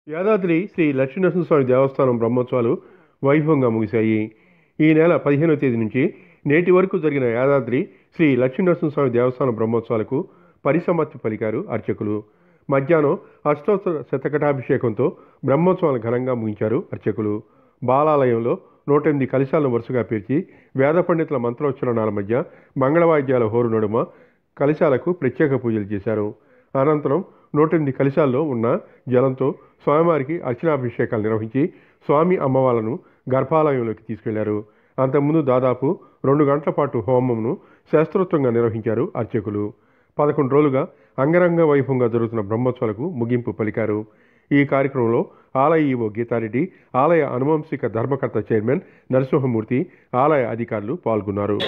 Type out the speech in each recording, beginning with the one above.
యాదాద్రి శ్రీ లక్ష్మీనరసింహస్వామి దేవస్థానం బ్రహ్మోత్సవాలు వైభవంగా ముగిశాయి ఈ నెల పదిహేనవ తేదీ నుంచి నేటి వరకు జరిగిన యాదాద్రి శ్రీ లక్ష్మీనరసింహస్వామి దేవస్థానం బ్రహ్మోత్సవాలకు పరిసమాప్తి పలికారు అర్చకులు మధ్యాహ్నం అష్టోత్తర శతకటాభిషేకంతో బ్రహ్మోత్సవాలు ఘనంగా ముగించారు అర్చకులు బాలాలయంలో నూట ఎనిమిది కలశాలను వరుసగా పేర్చి వేద పండితుల మంత్రోచ్చరణాల మధ్య మంగళవాద్యాల హోరు నడుమ కలశాలకు ప్రత్యేక పూజలు చేశారు అనంతరం నూట ఎనిమిది కలశాల్లో ఉన్న జలంతో స్వామివారికి అర్చనాభిషేకాలు నిర్వహించి స్వామి అమ్మవార్లను గర్భాలయంలోకి తీసుకెళ్లారు అంతకుముందు దాదాపు రెండు గంటల పాటు హోమంను శాస్త్రోత్తంగా నిర్వహించారు అర్చకులు పదకొండు రోజులుగా అంగరంగ వైభవంగా జరుగుతున్న బ్రహ్మోత్సవాలకు ముగింపు పలికారు ఈ కార్యక్రమంలో ఆలయ ఈవో గీతారెడ్డి ఆలయ అనువంశిక ధర్మకర్త చైర్మన్ నరసింహమూర్తి ఆలయ అధికారులు పాల్గొన్నారు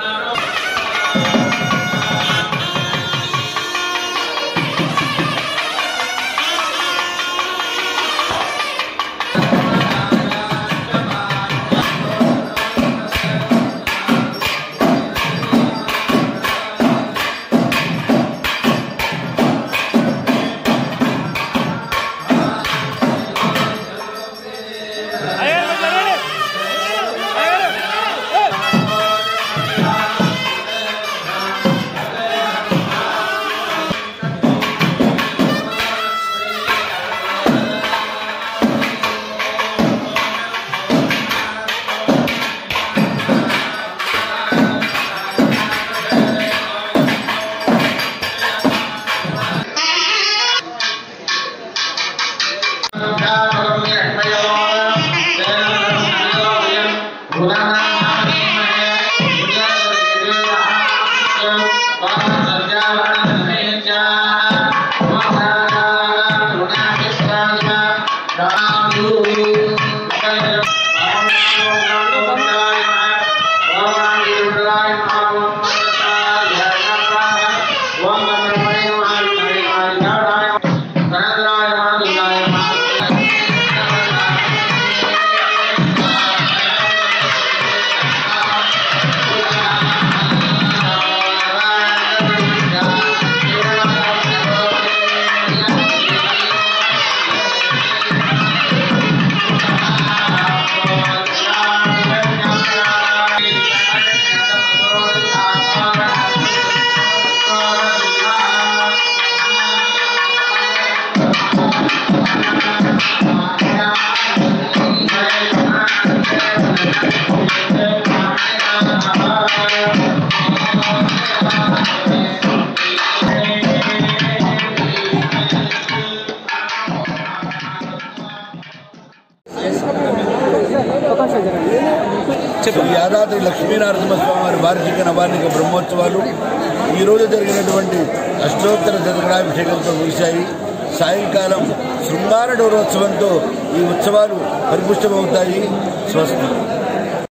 శ్రీ యాదాద్రి లక్ష్మీనరసింహస్వామి వారి వార్షిక నవార్ణిక బ్రహ్మోత్సవాలు ఈరోజు జరిగినటువంటి అష్టోత్తర శతకరాభిషేకంతో ముగిశాయి సాయంకాలం శృంగార డోరోత్సవంతో ఈ ఉత్సవాలు పరిపుష్టమవుతాయి స్వస్తి